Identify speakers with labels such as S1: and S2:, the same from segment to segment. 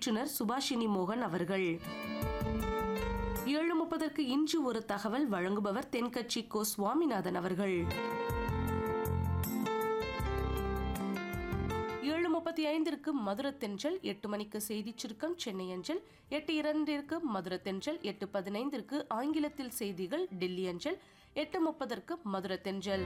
S1: பயிற்றுனர் சுபாஷினி மோகன் அவர்கள் ஏழு முப்பதற்கு இன்று ஒரு தகவல் வழங்குபவர் தென்கட்சி கோ சுவாமிநாதன் அவர்கள் ஏழு முப்பத்தி ஐந்திற்கு மதுரத்தென்றல் எட்டு மணிக்கு செய்திச் சுருக்கம் சென்னை அஞ்சல் எட்டு இரண்டிற்கு மதுரத்தென்றல் எட்டு பதினைந்திற்கு ஆங்கிலத்தில் செய்திகள் டெல்லி அஞ்சல் எட்டு முப்பதற்கு மதுரத்தென்றல்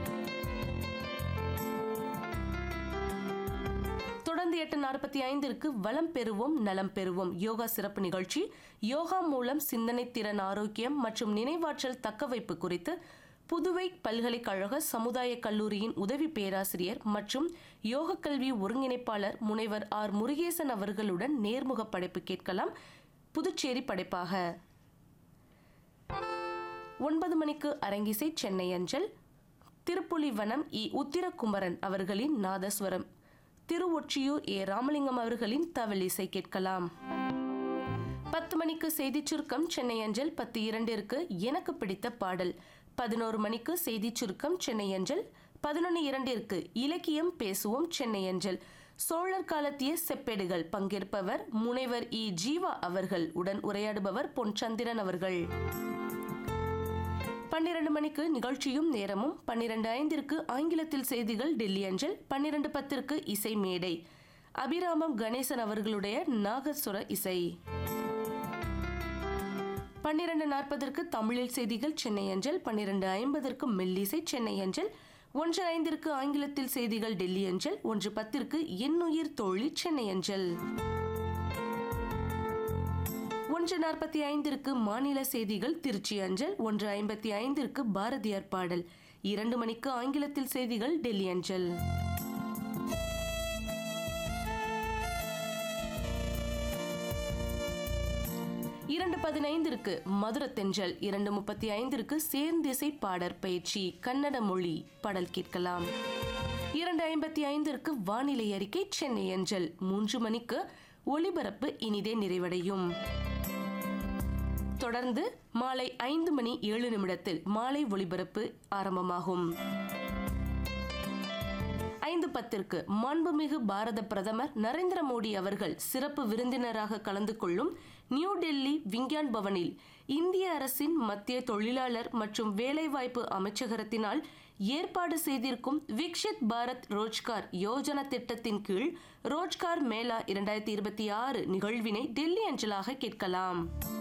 S1: தொடர்ந்து எட்டு நாற்பத்தி ஐந்திற்கு வளம் பெறுவோம் நலம் பெறுவோம் யோகா சிறப்பு நிகழ்ச்சி யோகா மூலம் சிந்தனை திறன் ஆரோக்கியம் மற்றும் நினைவாற்றல் தக்கவைப்பு குறித்து புதுவை பல்கலைக்கழக சமுதாய கல்லூரியின் உதவி பேராசிரியர் மற்றும் யோக கல்வி ஒருங்கிணைப்பாளர் முனைவர் ஆர் முருகேசன் அவர்களுடன் நேர்முக படைப்பு கேட்கலாம் புதுச்சேரி படைப்பாக ஒன்பது மணிக்கு அரங்கிசை சென்னை அஞ்சல் திருப்புலிவனம் இ உத்திரகுமரன் அவர்களின் நாதஸ்வரம் திருவொற்றியூர் ஏ ராமலிங்கம் அவர்களின் தவலிசை கேட்கலாம் பத்து மணிக்கு செய்திச் சுருக்கம் சென்னை அஞ்சல் பத்து இரண்டிற்கு எனக்கு பிடித்த பாடல் பதினோரு மணிக்கு செய்திச் சுருக்கம் சென்னை அஞ்சல் பதினொன்று இரண்டிற்கு இலக்கியம் பேசுவோம் சென்னை அஞ்சல் சோழர் காலத்திய செப்பேடுகள் பங்கேற்பவர் முனைவர் இ ஜீவா அவர்கள் உடன் உரையாடுபவர் பொன் சந்திரன் அவர்கள் பன்னிரண்டு மணிக்கு நிகழ்ச்சியும் நேரமும் பன்னிரண்டு ஐந்திற்கு ஆங்கிலத்தில் செய்திகள் டெல்லி அஞ்சல் பன்னிரண்டு பத்திற்கு இசை மேடை அபிராமம் கணேசன் அவர்களுடைய நாகசுர இசை பன்னிரண்டு நாற்பதற்கு தமிழில் செய்திகள் சென்னை அஞ்சல் பன்னிரண்டு ஐம்பதற்கு மெல்லிசை சென்னை அஞ்சல் ஒன்று ஐந்திற்கு ஆங்கிலத்தில் செய்திகள் டெல்லி அஞ்சல் ஒன்று பத்திற்கு எண்ணுயிர் தோழி சென்னை அஞ்சல் ஒன்று நாற்பத்தி ஐந்திற்கு மாநில செய்திகள் திருச்சி அஞ்சல் ஒன்று ஐம்பத்தி ஐந்திற்கு பாரதியார் பாடல் இரண்டு மணிக்கு ஆங்கிலத்தில் செய்திகள் டெல்லி அஞ்சல் இரண்டு பதினைந்திற்கு மதுரத்தென்றல் இரண்டு முப்பத்தி ஐந்திற்கு சேர்ந்திசை பாடற் பயிற்சி கன்னட மொழி பாடல் கேட்கலாம் இரண்டு ஐம்பத்தி ஐந்திற்கு வானிலை அறிக்கை சென்னை அஞ்சல் மூன்று மணிக்கு ஒளிபரப்பு இனிதே நிறைவடையும் தொடர்ந்து மாலை ஐந்து மணி ஏழு நிமிடத்தில் மாலை ஒளிபரப்பு ஆரம்பமாகும் ஐந்து பத்திற்கு மாண்புமிகு பாரத பிரதமர் நரேந்திர மோடி அவர்கள் சிறப்பு விருந்தினராக கலந்து கொள்ளும் நியூ டெல்லி விஞ்ஞான் பவனில் இந்திய அரசின் மத்திய தொழிலாளர் மற்றும் வேலைவாய்ப்பு அமைச்சகத்தினால் ஏற்பாடு செய்திருக்கும் விக்ஷித் பாரத் ரோஜ்கார் யோஜனா திட்டத்தின் கீழ் ரோஜ்கார் மேளா இரண்டாயிரத்தி இருபத்தி ஆறு நிகழ்வினை டெல்லி அஞ்சலாக கேட்கலாம்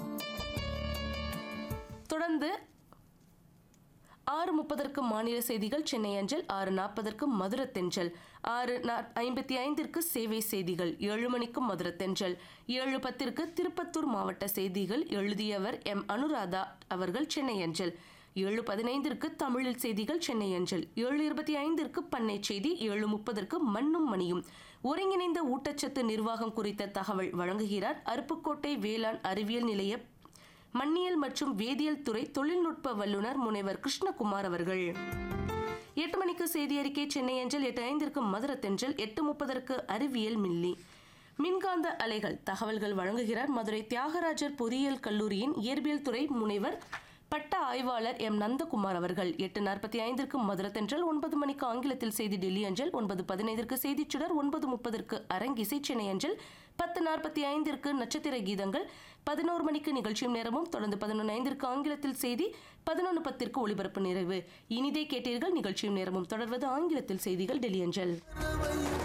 S1: தொடர்ந்து ஆறு முப்பதற்கு மாநில செய்திகள் சென்னை அஞ்சல் ஆறு நாற்பதற்கு மதுரத்தென்றல் ஆறு ஐம்பத்தி ஐந்திற்கு சேவை செய்திகள் ஏழு மணிக்கு மதுரத்தென்றல் ஏழு பத்திற்கு திருப்பத்தூர் மாவட்ட செய்திகள் எழுதியவர் எம் அனுராதா அவர்கள் சென்னை அஞ்சல் ஏழு பதினைந்திற்கு தமிழில் செய்திகள் சென்னை அஞ்சல் ஏழு இருபத்தி ஐந்திற்கு பண்ணை செய்தி ஏழு முப்பதற்கு மண்ணும் மணியும் ஒருங்கிணைந்த ஊட்டச்சத்து நிர்வாகம் குறித்த தகவல் வழங்குகிறார் அருப்புக்கோட்டை வேளாண் அறிவியல் நிலைய மண்ணியல் மற்றும் வேதியியல் துறை தொழில்நுட்ப வல்லுநர் முனைவர் கிருஷ்ணகுமார் அவர்கள் எட்டு மணிக்கு செய்தி அறிக்கை சென்னை அஞ்சல் எட்டு ஐந்திற்கு மதுரத்தென்றல் எட்டு முப்பதற்கு அறிவியல் மில்லி மின்காந்த அலைகள் தகவல்கள் வழங்குகிறார் மதுரை தியாகராஜர் பொறியியல் கல்லூரியின் இயற்பியல் துறை முனைவர் பட்ட ஆய்வாளர் எம் நந்தகுமார் அவர்கள் எட்டு நாற்பத்தி ஐந்திற்கு மதுரத்தென்றல் ஒன்பது மணிக்கு ஆங்கிலத்தில் செய்தி டெல்லி அஞ்சல் ஒன்பது பதினைந்திற்கு செய்திச் சுடர் ஒன்பது முப்பதற்கு அரங்கிசை சென்னை அஞ்சல் பத்து நாற்பத்தி ஐந்திற்கு நட்சத்திர கீதங்கள் பதினோரு மணிக்கு நிகழ்ச்சியும் நேரமும் தொடர்ந்து பதினொன்று ஐந்திற்கு ஆங்கிலத்தில் செய்தி பதினொன்று பத்திற்கு ஒளிபரப்பு நிறைவு இனிதே கேட்டீர்கள் நிகழ்ச்சியும் நேரமும் தொடர்வது ஆங்கிலத்தில் செய்திகள் டெல்லி அஞ்சல்